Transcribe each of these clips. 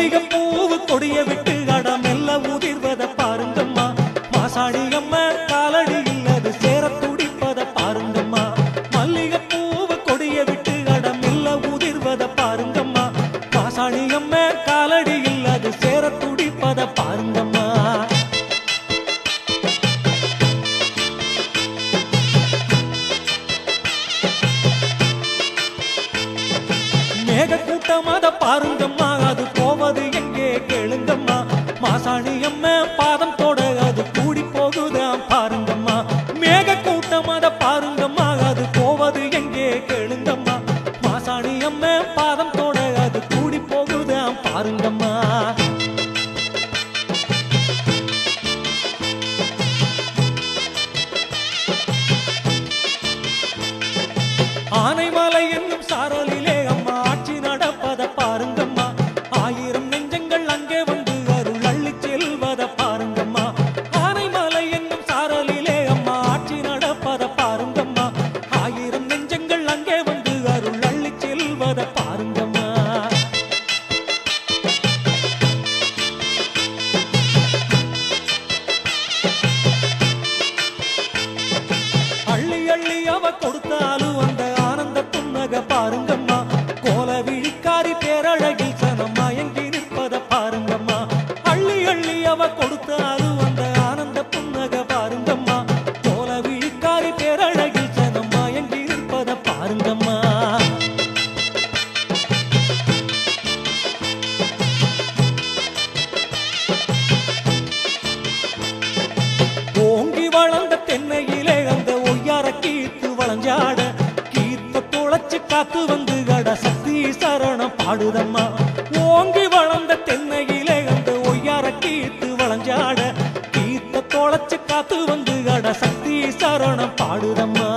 மல்லிகை பூவு கொடிய விட்டு அட மெல்ல உதிர்வத பாருங்கம்மா மாசாணி அம்மா காலடி இல்லது சேர துடிப்பத பாருங்கம்மா மல்லிகை பூவு கொடிய விட்டு அட மெல்ல உதிர்வத பாருங்கம்மா மாசாணி அம்மா காலடி இல்லது சேர துடிப்பத பாருங்கம்மா மேக கூட்டம் அத பாருங்கம்மா அது போவது எங்கே கேளுங்கம்மா மாசாணி அம்மா பாதம் தொட அது கூடி போகுதாம் பாருங்கம்மா மேக கூட்டம் அத பாருங்கம்மா அது போவது எங்கே கேளுங்கம்மா மாசாணி அம்மா பாதம் தொட அது கூடி போகுதாம் பாருங்கம்மா ஆனைமலை என்னும் சாரலிலே அம்மா ஆட்சி நடப்பத பாருங்கம்மா ஆயிரம் நெஞ்சங்கள் அங்கே வந்து அருள் அள்ளி செல்வத பாருங்கம்மா ஆனைமலை என்னும் சாரலிலே அம்மா ஆட்சி நடப்பத பாருங்கம்மா ஆயிரம் நெஞ்சங்கள் அங்கே வந்து அருள் அள்ளி செல்வத பாருங்கம்மா அள்ளி அள்ளி அவ கொடுத்தாலும் அந்த ஆனந்த புன்னக பாருங்கம்மா கோல விழிக்காரி பேரழகில் சனம் மயங்கி நிற்பத பாருங்கம்மா அள்ளி அள்ளி அவ கொடுத்தாலும் அந்த ஆனந்த புன்னக பாருங்கம்மா கோல விழிக்காரி பேரழகில் சனம் மயங்கி நிற்பத பாருங்கம்மா ஓங்கி வளர்ந்த தென்னையிலே அந்த ஒய்யார கீத்து வளைஞ்சாட கீத்த துளைச்சு காத்து வந்து கட சக்தி சரணம் பாடுதம்மா ஓங்கி வளர்ந்த தென்னையிலே அந்த ஒய்யார கீத்து வளைஞ்சாட கீத்த துளைச்சு காத்து வந்து கட சக்தி சரணம் பாடுதம்மா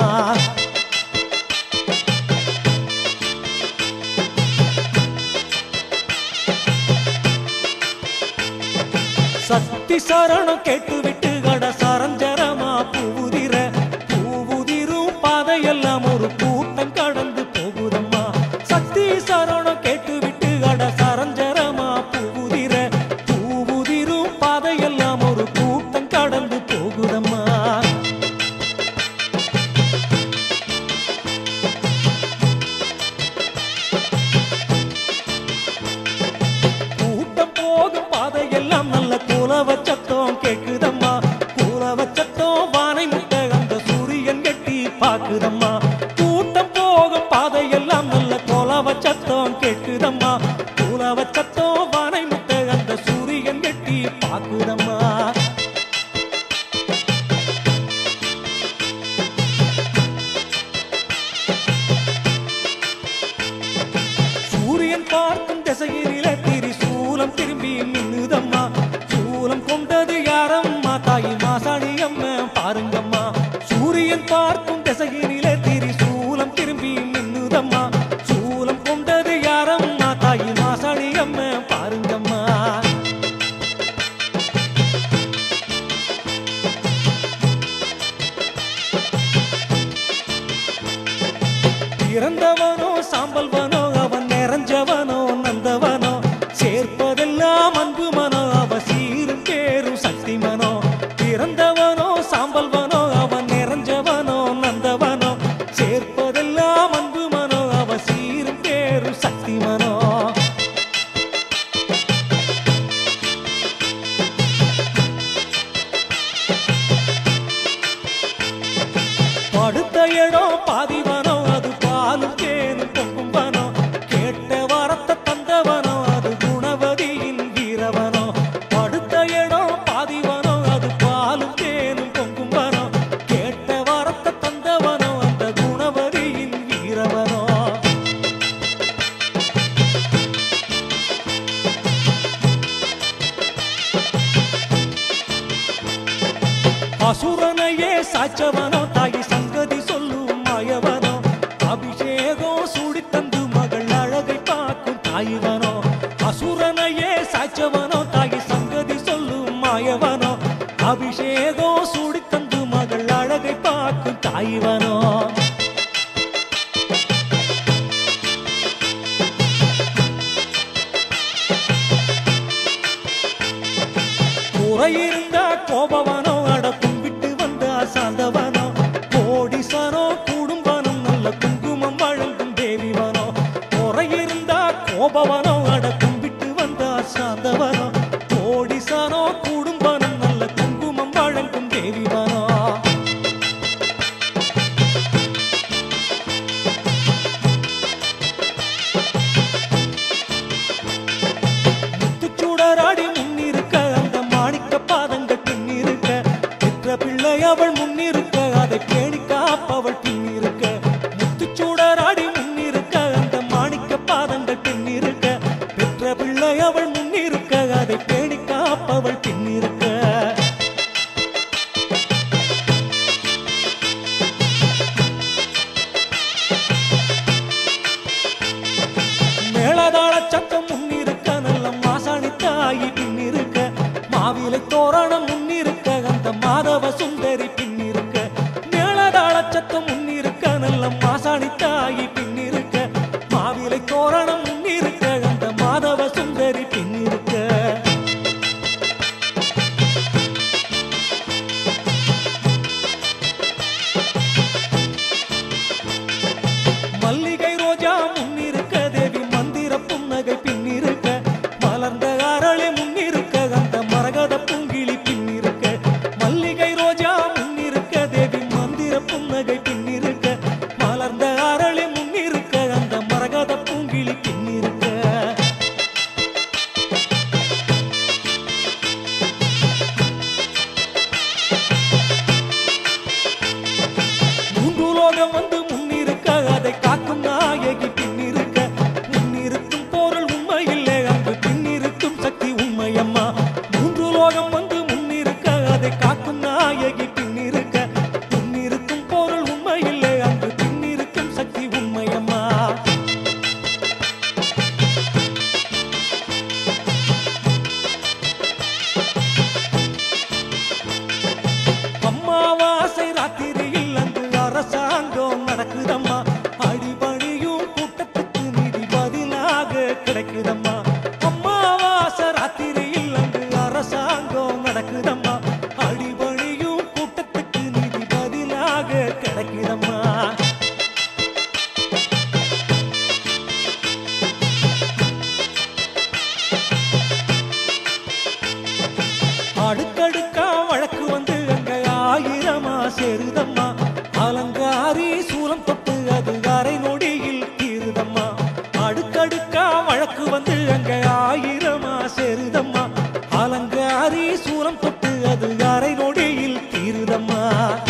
சக்தி சரணம் கேட்டு விட்டு கட சரஞ்சரமா பூவுதிர பூவுதிரும் பாதையெல்லாம் ஒரு கூட்டம் கடந்து போகுதம்மா சக்தி சரணம் கேட்டு விட்டு கட சரஞ்சரமா பூவுதிர பூவுதிரும் பாதையெல்லாம் ஒரு கூட்டம் கடந்து போகுதம்மா கூட்டம் போகும் பாதையெல்லாம் நல்ல குலவ சத்தம் கேக்குதம்மா குலவ சத்தம் வானை முட்டை அந்த சூரியன் கட்டி பாக்குதம்மா கூட்டம் போகும் பாதையெல்லாம் நல்ல குலவ சத்தம் கேக்குதம்மா குலவ சத்தம் வானை முட்டை அந்த சூரியன் கட்டி பாக்குதம்மா சூரியன் பார்க்கும் திசையிலே திரிசூலம் திரும்பி மின்னுதம்மா சூலம் கொண்டது யாரம்மா தாய் மாசாணி அம்மா பாருங்கம்மா சூரியன் பார்க்கும் திசையினிலே திரிசூலம் திரும்பி மின்னுதம்மா சூலம் கொண்டது யாரம்மா தாய் மாசாணி அம்மா பாருங்கம்மா பிறந்தவனோ சாம்பல்வனோ அவன் நிறைஞ்சவனோ நந்தவனோ சேர்ப்பதெல்லாம் அன்பு மனோ அவ சீரும் பேரும் சக்தி மனோ பிறந்தவனோ சாம்பல்வனோ அவன் நிறைஞ்சவனோ நந்தவனோ சேர்ப்பதெல்லாம் அன்பு மனோ அவ சீரும் பேரும் சக்தி மனோ படுத்த இடம் பாதிவனோ அது பாலும் தேனும் பொங்கும் வனோ கேட்ட வரத்த தந்தவனோ அது குணவதியின் வீரவனோ படுத்த இடம் பாதிவனோ அது பாலும் தேனும் பொங்கும் வனோ கேட்ட வரத்த தந்தவனோ அந்த குணவதியின் வீரவனோ அசுரனையே சாச்சவனோ தாயி சங்கதி சொல்லும் மாயவனோ அபிஷேகம் சூடி தந்து மகள் அழகை பார்க்கும் தாய்வனோ அசுரனையே சாச்சவனோ தாயி சங்கதி சொல்லும் மாயவனோ அபிஷேகம் சூடி தந்து மகள் அழகை பார்க்கும் தாய்வனோ குறையிருந்தா கோபவனோ அட கும்பிட்டு வந்தா சாந்தவனோ கோடிசனோ குடும்பனம் நல்ல குங்குமம் வழங்கும் தேவிவனோ குறையிருந்தா கோபவனோ அட கும்பிட்டு வந்தா சாந்தவனோ கோடிசனோ குடும்பனம் நல்ல குங்குமம் வழங்கும் தேவிவனோ முத்துச்சூடராடி முன்னிருக்க அந்த மாணிக்க பாதங்கள் பின்னிருக்க பெற்ற பிள்ளை அவள் முன்னிருக்க அதை பேணி காப்பவள் பின்னிருக்க முத்துச்சூடராடி முன்னிருக்க அந்த மாணிக்க பாதங்கள் பின்னிருக்க பெற்ற பிள்ளை அவள் முன்னிருக்க அதை பேணி காப்பவள் பின்னிருக்க மேளதாள சத்தம் முன்னிருக்க நல்ல மாசாணி தாயி பின்னிருக்க மாவிலை தோரணம் முன்னிருக்க அந்த மாதவ சுந்தரி பின்னிருக்க மேளதாள சத்தம் முன்னிருக்க நல்ல மாசாணி தாயி பின்னிருக்க மாவிலை தோரணம் முன்னிருக்க அந்த மாதவ சுந்தரி பின்னிருக்க மல்லிகை ரோஜா முன்னிருக்க தேவி மந்திர புன்னகை பின்னிருக்க மலர்ந்த அரளி முன்னிருக்க அந்த மரகத பூங்கிளி பின்னிருக்க மல்லிகை ரோஜா முன்னிருக்க தேவி மந்திர புன்னகை பின்னிருக்க மலர்ந்த அரளி முன்னிருக்க அந்த மரகத பூங்கிளி பின்னிருக்க மூன்று லோகம் வந்து முன்னிருக்க அதை காக்கும் நாயகி பின்னிருக்க முன்னிருக்கும் பொருள் உண்மையில்லை அங்கு பின்னிருக்கும் சக்தி உண்மையம்மா மூன்று லோகம் வந்து முன்னிருக்க அதை காக்கும் நாயகி பின்னிருக்க முன்னிருக்கும் பொருள் உண்மையில்லை அங்கு பின்னிருக்கும் சக்தி உண்மையம்மா அம்மாவாசை ராத்திரியில் அங்கு அரசாங்கம் நடக்குதம்மா அடிபணியும் கூட்டத்துக்கு நிதி பதிலாக கிடைக்குதம்மா அம்மாவாசை ராத்திரியில் அங்கு அரசாங்கம் நடக்குதம்மா அடிபணியும் கூட்டத்துக்கு நிதி பதிலாக கிடைக்குதம்மா அடுக்கடுக்கா வழக்கு வந்து அங்க ஆயிரமா சேருதம்மா அலங்காரி சூலம் தொட்டு அது அரை நொடியில் தீருதம்மா அடுக்கடுக்கா வழக்கு வந்து அங்க ஆயிரமா சேருதம்மா அலங்காரி சூலம் தொட்டு அது அரை நொடியில் தீருதம்மா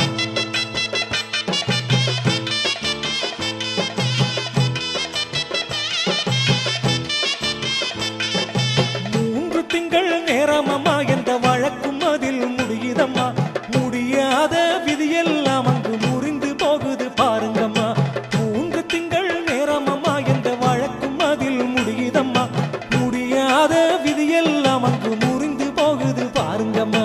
மூன்று திங்கள் நேரமம்மா எந்த வழக்கும் அதில் முடியுதம்மா முடியாத விதியெல்லாம் அங்கு முறிந்து போகுது பாருங்கம்மா மூன்று திங்கள் நேரமம்மா எந்த வழக்கும் அதில் முடியுதம்மா முடியாத விதியெல்லாம் அங்கு முறிந்து போகுது பாருங்கம்மா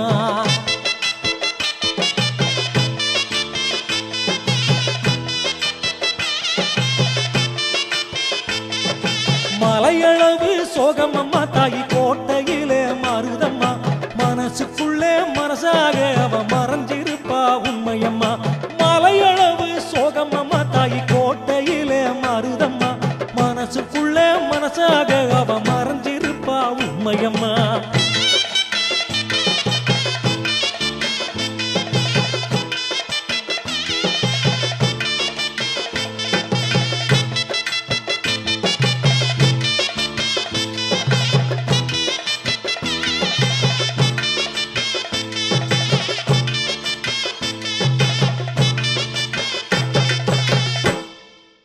மலையளவு சோகமம்மா தாயி கோட்டையிலே மாறுதம்மா மனசுக்குள்ளே மனசாக அவ மறைஞ்சிருப்பா உண்மையம்மா மலையளவு சோகமம்மா தாயி கோட்டையிலே மாறுதம்மா மனசுக்குள்ளே மனசாக அவ மறைஞ்சிருப்பா உண்மையம்மா